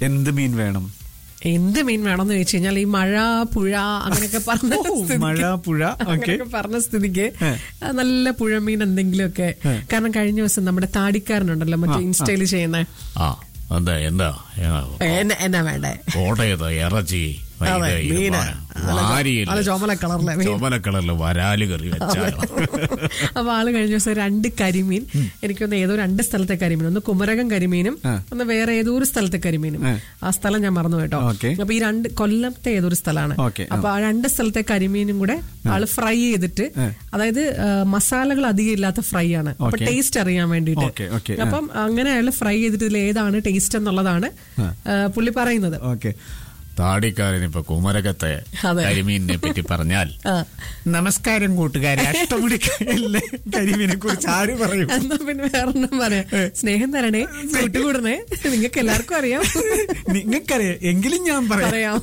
എന്ത് മീൻ വേണം എന്ത് മീൻ വേണമെന്ന് ചോദിച്ചു കഴിഞ്ഞാൽ ഈ മഴ പുഴ അങ്ങനെയൊക്കെ പറഞ്ഞ സ്ഥിതിക്ക് മഴ പുഴ ഓക്കെ അങ്ങനെയൊക്കെ പറഞ്ഞ സ്ഥിതിക്ക് ഏ. ആ, നല്ല പുഴമീൻ എന്തെങ്കിലുമൊക്കെ കാരണം കഴിഞ്ഞ ദിവസം നമ്മുടെ താടിക്കാരനുണ്ടല്ലോ മറ്റേ ഇൻസ്റ്റയിൽ ചെയ്യുന്ന ആ എന്താ എന്താ എന്ന- എന്നാ വേണ്ടേ കോട്ടയത്ത് ഇറച്ചി അതെ, ഇത് മീന്. വാരിയില് നല്ല ചുമല കളറിലെ മീൻ. ചുമല കളറില് വരാല് കറി വെച്ചാൽ അപ്പൊ ആള് കഴിഞ്ഞ ദിവസം രണ്ട് കരിമീൻ എനിക്കൊന്ന് ഏതോ രണ്ട് സ്ഥലത്തെ കരിമീൻ ഒന്ന് കുമരകം കരിമീനും ആ. ഒന്ന് വേറെ ഏതോ ഒരു സ്ഥലത്തെ കരിമീനും ആ. ആ സ്ഥലം ഞാൻ മറന്നു കേട്ടോ ഓക്കേ. അപ്പൊ ഈ രണ്ട് കൊല്ലത്തെ ഏതൊരു സ്ഥലമാണ് ഓക്കേ, ആ. അപ്പൊ ആ രണ്ട് സ്ഥലത്തെ കരിമീനും കൂടെ ആള് ഫ്രൈ ചെയ്തിട്ട് ആ. അതായത് ആ, മസാലകൾ അധികം ഇല്ലാത്ത ഫ്രൈ ആണ് അപ്പൊ ഓക്കേ. ടേസ്റ്റ് അറിയാൻ വേണ്ടിയിട്ട് ഓക്കേ, ഓക്കേ, ആ. അപ്പം അങ്ങനെ അയാൾ ഫ്രൈ ചെയ്തിട്ട് ഇതിൽ ഏതാണ് ടേസ്റ്റ് എന്നുള്ളതാണ് ആ, പുള്ളി പറയുന്നത് ഓക്കെ താടിക്കാരൻ ഇപ്പൊ കുമരകത്തെ അതെ. കരിമീനിനെ പറ്റി പറഞ്ഞാൽ ആ. നമസ്കാരം കൂട്ടുകാരെ അഷ്ടമുടി കരിമീനെ കുറിച്ച് ആര് പറയും എന്നാ പിന്നെ വേറൊന്നും പറയാം സ്നേഹം തരണേ കൂട്ടുകൂടണേ നിങ്ങൾക്ക് എല്ലാവർക്കും അറിയാം നിങ്ങൾക്കറിയാം എങ്കിലും ഞാൻ പറയാം പറയാം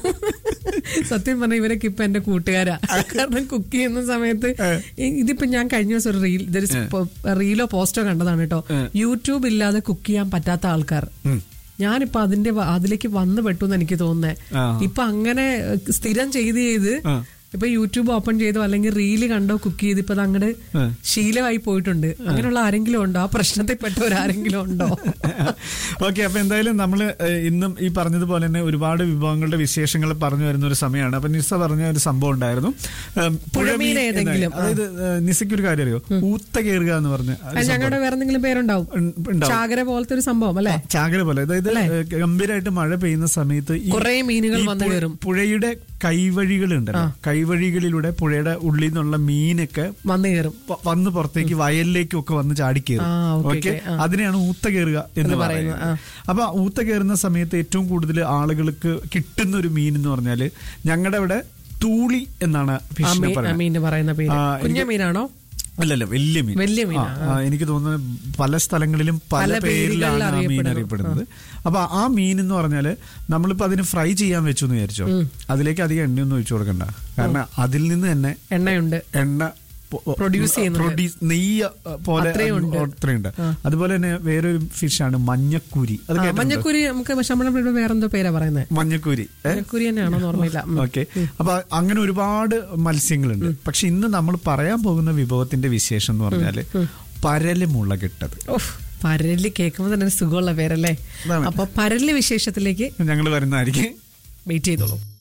സത്യം പറഞ്ഞ ഇവരൊക്കെ ഇപ്പൊ എന്റെ കൂട്ടുകാരാ കാരണം കുക്ക് ചെയ്യുന്ന സമയത്ത് ഇ- ഇതിപ്പോ ഞാൻ കഴിഞ്ഞ ദിവസം ഒരു റീൽ ഇതൊരു സ്പോ- റീലോ പോസ്റ്റോ കണ്ടതാണ് കേട്ടോ യൂട്യൂബ് ഇല്ലാതെ കുക്ക് ചെയ്യാൻ പറ്റാത്ത ആൾക്കാർ ഞാനിപ്പോ അതിന്റെ വ- അതിലേക്ക് വന്നു പെട്ടു എന്ന് എനിക്ക് തോന്നുന്നേ ആ. ഇപ്പൊ അങ്ങനെ ഏഹ്, സ്ഥിരം ചെയ്ത് ചെയ്ത് ആ. ഇപ്പൊ യൂട്യൂബ് ഓപ്പൺ ചെയ്തോ അല്ലെങ്കിൽ റീല് കണ്ടോ കുക്ക് ചെയ്ത് ഇപ്പൊ അങ്ങോട്ട് ആ. ശീലമായി പോയിട്ടുണ്ട് അങ്ങനെയുള്ള ആരെങ്കിലും ഉണ്ടോ ആ പ്രശ്നത്തിൽപ്പെട്ടവർ ആരെങ്കിലും ഉണ്ടോ ഓക്കെ അപ്പൊ എന്തായാലും നമ്മൾ ഇന്നും ഈ പറഞ്ഞതുപോലെ തന്നെ ഒരുപാട് വിഭവങ്ങളുടെ വിശേഷങ്ങൾ പറഞ്ഞു വരുന്ന ഒരു സമയമാണ് അപ്പൊ നിസ പറഞ്ഞ ഒരു സംഭവം ഉണ്ടായിരുന്നു ഉം, പുഴമീൻ എന്നാ- ഏതെങ്കിലും, ആ. അതായത് ഏഹ്, നിസയ്ക്ക് ഒരു കാര്യം അറിയോ ഊത്ത കയറുക എന്ന് പറഞ്ഞ ഒരു അത് ഞങ്ങളുടെ വേറെ എന്തെങ്കിലും പേരുണ്ടാവും ഉം, ഉണ്ടാവും. ചാകര പോലത്തെ ഒരു സംഭവം അല്ലെ ചാകര പോലെ അതായത് ഏഹ്, ഗംഭീരമായിട്ട് മഴ പെയ്യുന്ന സമയത്ത് ഈ- കുറേ മീനുകൾ ഈ വന്ന് പുഴ- കയറും. പുഴയുടെ കൈവഴികളുണ്ടല്ലോ കൈവഴികളിലൂടെ പുഴയുടെ ഉള്ളിൽ നിന്നുള്ള മീനൊക്കെ വന്നു കയറും വ- വന്ന് പുറത്തേക്ക് വയലിലേക്കും ഒക്കെ വന്ന് ചാടിക്കേറും ആ, ഓക്കേ, ഓക്കെ ഓക്കേ, ആ. അതിനെയാണ് ഊത്ത കയറുക എന്ന് എന്ന് പറയുന്നത് പറയുന്നത്, അപ്പൊ ആ ഊത്ത കയറുന്ന സമയത്ത് ഏറ്റവും കൂടുതൽ ആളുകൾക്ക് കിട്ടുന്ന ഒരു മീൻ എന്ന് പറഞ്ഞാല് ഞങ്ങളുടെ അവിടെ തൂളി എന്നാണ് ആ ഫിഷിനെ മീൻ- ആ പറയുന്നത് മീന് പറയുന്ന പേര് ആ, കുഞ്ഞ എനിക്ക് മീനാണോ അല്ലല്ല വലിയ മീൻ വലിയ മീനാ, ആ, ആ, എനിക്ക് തോന്നുന്നത് പല സ്ഥലങ്ങളിലും പല പല പേരിലാണ് പേരുകളിൽ ആ മീൻ അറിയപ്പെടുന്നു. അറിയപ്പെടുന്നത് അപ്പൊ ആ മീൻ എന്ന് പറഞ്ഞാല് നമ്മളിപ്പോ അതിന് ഫ്രൈ ചെയ്യാൻ വെച്ചു എന്ന് വിചാരിച്ചോ അതിലേക്ക് അധികം എണ്ണയൊന്നും ഒഴിച്ചു കൊടുക്കണ്ട കാരണം അതിൽ നിന്ന് തന്നെ എണ്ണയുണ്ട് എണ്ണ പൊ- Produce ചെയ്യുന്നുണ്ട്. produce നെയ്യ് പോലെ അത്രയും ഉണ്ട്. അത്രയുണ്ട് അതുപോലെ തന്നെ വേറൊരു ഫിഷാണ് മഞ്ഞക്കൂരി അത് ആ, കേട്ടിട്ടുണ്ടോ? മഞ്ഞക്കുരി നമുക്ക് പക്ഷെ നമ്മുടെ ഇവിടെ വേറെന്തോ പേരാ പറയുന്നത് മഞ്ഞക്കൂരി ഏ? മഞ്ഞക്കുരി തന്നെയാണോ ഓർമ്മയില്ല ഉം. ഓക്കെ അപ്പൊ അങ്ങനെ ഒരുപാട് മത്സ്യങ്ങളുണ്ട് പക്ഷെ ഇന്ന് നമ്മൾ പറയാൻ പോകുന്ന വിഭവത്തിന്റെ വിശേഷം എന്ന് പറഞ്ഞാല് പരല് മുളകിട്ടത് ഉഫ്, പരല് കേൾക്കുമ്പോൾ തന്നെ ഒരു സുഖമുള്ള പേരല്ലേ അതാണ്. അപ്പൊ പരല് വിശേഷത്തിലേക്ക് ഞങ്ങൾ വരുന്നതായിരിക്കും വെയിറ്റ് ചെയ്തോളൂ